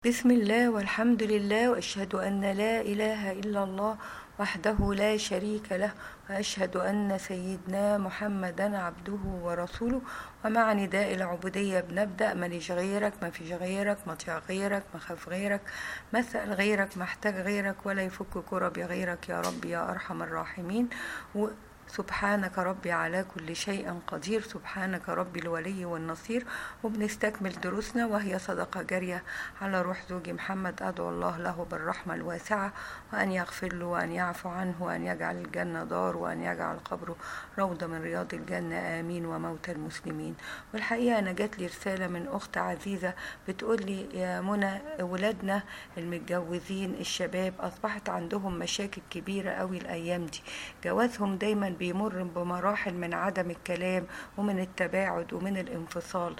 بسم الله والحمد لله واشهد ان لا اله الا الله وحده لا شريك له واشهد ان سيدنا محمدا عبده ورسوله ومع نداء العبوديه بنبدا ماليش غيرك ما فيش غيرك مطيع غيرك مخاف غيرك مسأل غيرك محتاج غيرك ولا يفك كربي غيرك يا رب يا ارحم الراحمين و سبحانك ربي على كل شيء قدير سبحانك ربي الولي والنصير وبنستكمل دروسنا وهي صدقة جارية على روح زوجي محمد أدعو الله له بالرحمة الواسعة وأن يغفر له وأن يعفو عنه وأن يجعل الجنة دار وأن يجعل قبره روضة من رياض الجنة آمين وموتى المسلمين والحقيقة أنا جات لي رسالة من أخت عزيزة بتقول لي يا منى ولادنا المتجوزين الشباب أصبحت عندهم مشاكل كبيرة قوي الأيام دي جوازهم دايما بيمر بمراحل من عدم الكلام ومن التباعد ومن الانفصال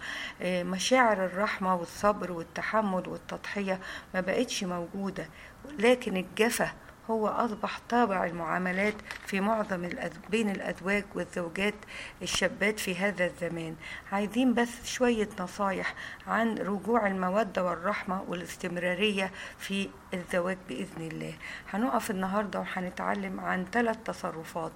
مشاعر الرحمة والصبر والتحمل والتضحية ما بقتش موجودة لكن الجفا هو أصبح طابع المعاملات في معظم الأز... بين الأزواج والزوجات الشابات في هذا الزمان عايزين بس شوية نصايح عن رجوع المودة والرحمة والاستمرارية في الزواج بإذن الله هنقف النهاردة وهنتعلم عن ثلاث تصرفات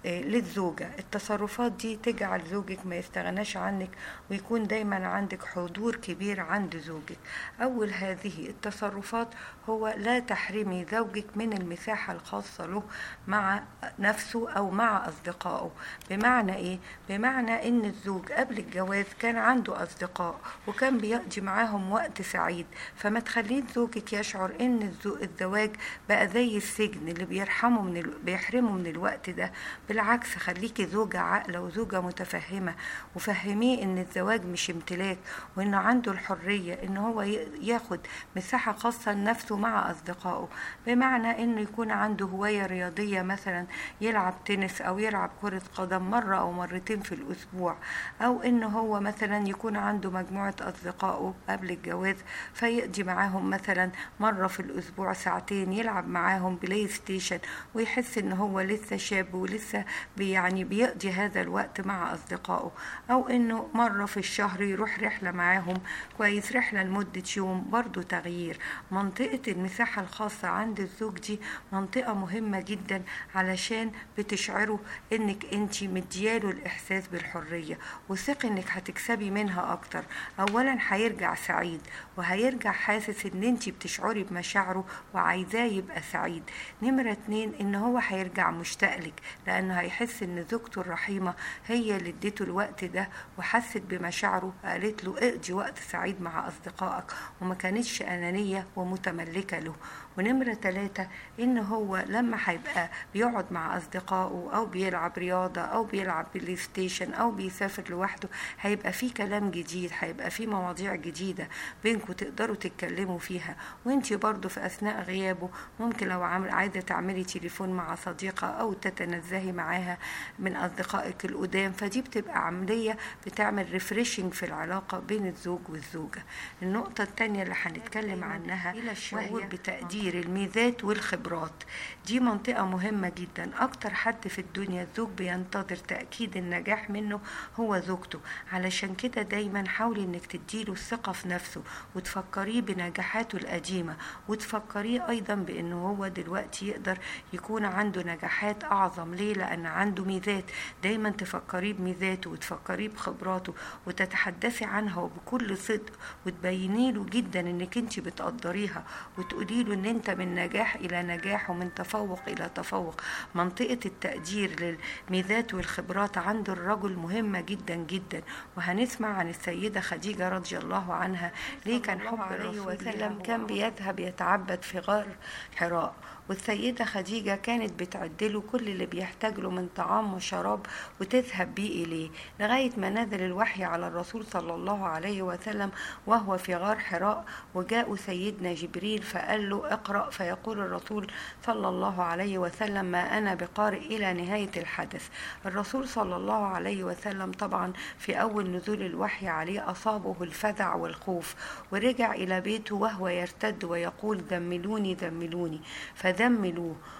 للزوجة التصرفات دي تجعل زوجك ما يستغناش عنك ويكون دايما عندك حضور كبير عند زوجك أول هذه التصرفات هو لا تحرمي زوجك من المساحة الخاصة له مع نفسه أو مع أصدقائه بمعنى إيه؟ بمعنى إن الزوج قبل الجواز كان عنده أصدقاء وكان بيقضي معاهم وقت سعيد فما تخليش زوجك يشعر إن الزواج بقى زي السجن اللي بيرحمه من ال... بيحرمه من الوقت ده بالعكس خليكي زوجة عاقلة وزوجة متفهمة وفهميه ان الزواج مش امتلاك وانه عنده الحرية ان هو ياخد مساحة خاصة لنفسه مع اصدقائه بمعنى انه يكون عنده هواية رياضية مثلا يلعب تنس او يلعب كرة قدم مرة او مرتين في الاسبوع او ان هو مثلا يكون عنده مجموعة اصدقائه قبل الجواز فيقضي معاهم مثلا مرة في الاسبوع ساعتين يلعب معاهم بلاي ستيشن ويحس ان هو لسه شاب ولسه يعني بيقضي هذا الوقت مع أصدقائه أو إنه مرة في الشهر يروح رحلة معاهم كويس رحلة لمدة يوم برضو تغيير منطقة المساحة الخاصة عند الزوج دي منطقة مهمة جدا علشان بتشعره إنك أنت مدياله الإحساس بالحرية وثق إنك هتكسبي منها أكتر أولا هيرجع سعيد وهيرجع حاسس إن أنت بتشعري بمشاعره وعايزاه يبقى سعيد نمرة اتنين إن هو هيرجع مشتاق لك لأنه هيحس ان زوجته الرحيمة هي اللي اديته الوقت ده وحست بمشاعره قالت له اقضي وقت سعيد مع اصدقائك وما كانتش انانية ومتملكة له ونمرة ثلاثة ان هو لما هيبقى بيقعد مع اصدقائه او بيلعب رياضة او بيلعب بلاي ستيشن او بيسافر لوحده هيبقى في كلام جديد هيبقى في مواضيع جديدة بينكم تقدروا تتكلموا فيها وانتي برضو في اثناء غيابه ممكن لو عامل عايزة تعملي تليفون مع صديقة او تتنزهي معاها من اصدقائك القدام فدي بتبقى عملية بتعمل ريفريشنج في العلاقة بين الزوج والزوجة النقطة الثانية اللي هنتكلم عنها إلى الشعور بتقدير الميزات والخبرات دي منطقة مهمة جدا أكتر حد في الدنيا الزوج بينتظر تأكيد النجاح منه هو زوجته علشان كده دايما حاولي انك تديله الثقة في نفسه وتفكريه بنجاحاته القديمة وتفكريه أيضا بأنه هو دلوقتي يقدر يكون عنده نجاحات أعظم ليه لأن عنده ميزات دايما تفكريه بميزاته وتفكريه بخبراته وتتحدثي عنها وبكل صدق وتبيني له جدا انك انت بتقدريها وتقولي له ان انت من نجاح الى نجاح ومن تفوق الى تفوق منطقة التقدير للميزات والخبرات عند الرجل مهمة جدا جدا وهنسمع عن السيدة خديجة رضي الله عنها ليه كان حب عليه وسلم كان بيذهب يتعبد في غار حراء والسيدة خديجة كانت بتعدله كل اللي بيحتاج له من طعام وشراب وتذهب بيه إليه لغاية ما نزل الوحي على الرسول صلى الله عليه وسلم وهو في غار حراء وجاء سيدنا جبريل فقال له اقرأ فيقول الرسول صلى الله عليه وسلم ما أنا بقارئ إلى نهاية الحدث الرسول صلى الله عليه وسلم طبعا في أول نزول الوحي عليه أصابه الفزع والخوف ورجع إلى بيته وهو يرتد ويقول ذملوني ذملوني فذملوه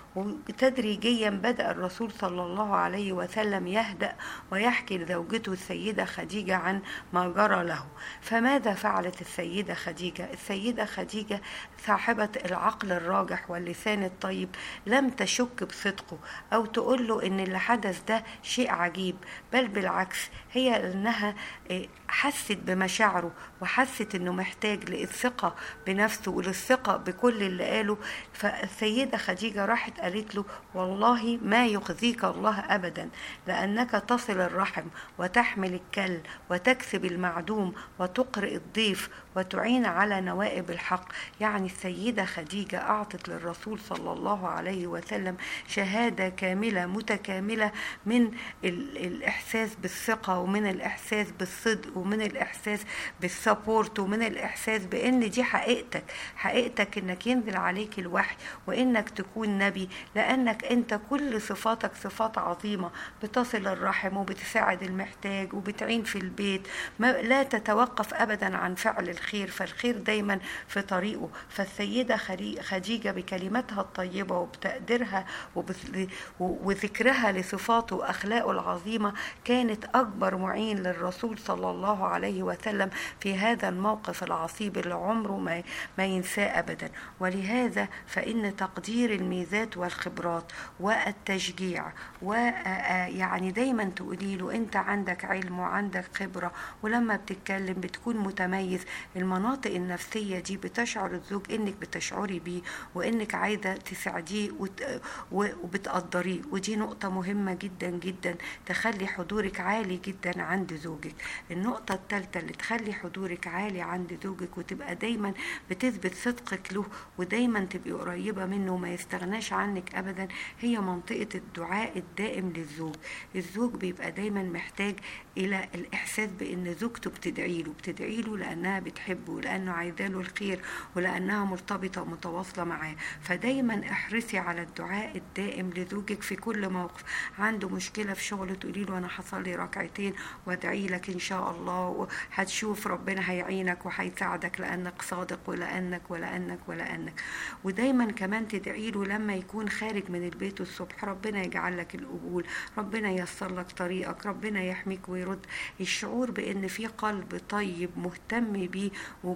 وتدريجيا بدأ الرسول صلى الله عليه وسلم يهدأ ويحكي لزوجته السيدة خديجة عن ما جرى له فماذا فعلت السيدة خديجة السيدة خديجة صاحبة العقل الراجح واللسان الطيب لم تشك بصدقه أو تقول له إن اللي حدث ده شيء عجيب بل بالعكس هي إنها حست بمشاعره وحست إنه محتاج للثقة بنفسه وللثقة بكل اللي قاله فالسيدة خديجة راحت قالت له والله ما يخزيك الله أبدا لأنك تصل الرحم وتحمل الكل وتكسب المعدوم وتقرئ الضيف وتعين على نوائب الحق يعني السيدة خديجة أعطت للرسول صلى الله عليه وسلم شهادة كاملة متكاملة من الإحساس بالثقة ومن الإحساس بالصدق ومن الإحساس بالسبورت ومن الإحساس بأن دي حقيقتك حقيقتك إنك ينزل عليك الوحي وإنك تكون نبي لأنك أنت كل صفاتك صفات عظيمة بتصل الرحم وبتساعد المحتاج وبتعين في البيت ما لا تتوقف أبدا عن فعل الخير فالخير دايما في طريقه فالسيدة خديجة بكلماتها الطيبة وبتقديرها وذكرها لصفاته وأخلاقه العظيمة كانت أكبر معين للرسول صلى الله عليه وسلم في هذا الموقف العصيب اللي عمره ما, ما ينساه أبدا ولهذا فإن تقدير الميزات والخبرات والتشجيع ويعني دايما تقولي له أنت عندك علم وعندك خبرة ولما بتتكلم بتكون متميز المناطق النفسية دي بتشعر الزوج انك بتشعري بيه وانك عايزة تساعديه وبتقدريه ودي نقطة مهمة جدا جدا تخلي حضورك عالي جدا عند زوجك النقطة الثالثة اللي تخلي حضورك عالي عند زوجك وتبقى دايما بتثبت صدقك له ودايما تبقي قريبة منه وما يستغناش عنك ابدا هي منطقة الدعاء الدائم للزوج الزوج بيبقى دايما محتاج الى الاحساس بان زوجته بتدعي له بتدعي له لانها بتحبه ولانه عايزه له الخير ولانها مرتبطه ومتواصله معاه فدايما احرصي على الدعاء الدائم لزوجك في كل موقف عنده مشكله في شغله تقولي له انا حصل لي ركعتين وادعي لك ان شاء الله وهتشوف ربنا هيعينك وهيساعدك لانك صادق ولانك ولانك ولانك ودايما كمان تدعي له لما يكون خارج من البيت الصبح ربنا يجعل لك القبول ربنا ييسر لك طريقك ربنا يحميك ويرد الشعور بان في قلب طيب مهتم بيه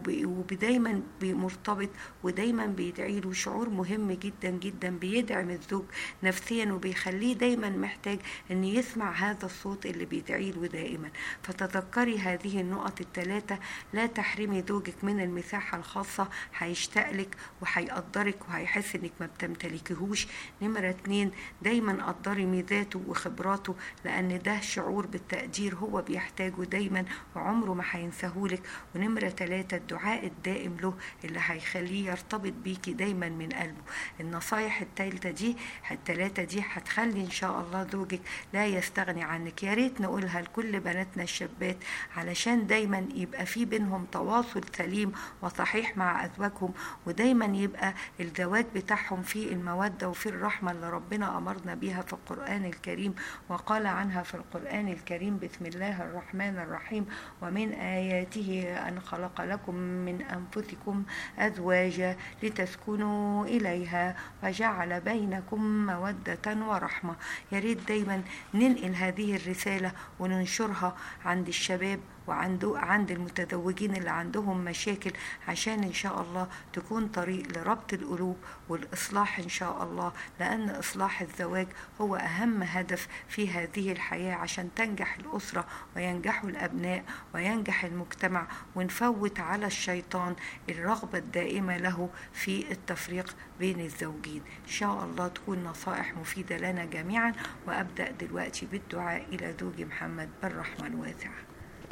ودايما مرتبط ودايما بيدعي له شعور مهم جدا جدا بيدعم الزوج نفسيا وبيخليه دايما محتاج ان يسمع هذا الصوت اللي بيدعي له دائما فتذكري هذه النقط الثلاثة لا تحرمي زوجك من المساحة الخاصة هيشتاق لك وهيقدرك وهيحس انك ما بتمتلكيهوش نمرة اتنين دايما قدري ميزاته وخبراته لان ده شعور بالتقدير هو بيحتاجه دايما وعمره ما هينساهولك ونمرة ثلاثة الدعاء الدائم له اللي هيخليه يرتبط بيكي دايما من قلبه النصايح الثالثة دي الثلاثة دي هتخلي ان شاء الله زوجك لا يستغني عنك يا ريت نقولها لكل بناتنا الشابات علشان دايما يبقى في بينهم تواصل سليم وصحيح مع ازواجهم ودايما يبقى الزواج بتاعهم فيه المودة وفي الرحمة اللي ربنا أمرنا بيها في القرآن الكريم وقال عنها في القرآن الكريم بسم الله الرحمن الرحيم ومن آياته أن خلق لكم من أنفسكم أزواجا لتسكنوا إليها وجعل بينكم مودة ورحمة يا ريت دايما ننقل هذه الرسالة وننشرها عند الشباب وعنده عند المتزوجين اللي عندهم مشاكل عشان ان شاء الله تكون طريق لربط القلوب والاصلاح ان شاء الله لان اصلاح الزواج هو اهم هدف في هذه الحياه عشان تنجح الاسره وينجح الابناء وينجح المجتمع ونفوت على الشيطان الرغبه الدائمه له في التفريق بين الزوجين ان شاء الله تكون نصائح مفيده لنا جميعا وابدا دلوقتي بالدعاء الى زوجي محمد بالرحمه الواسعه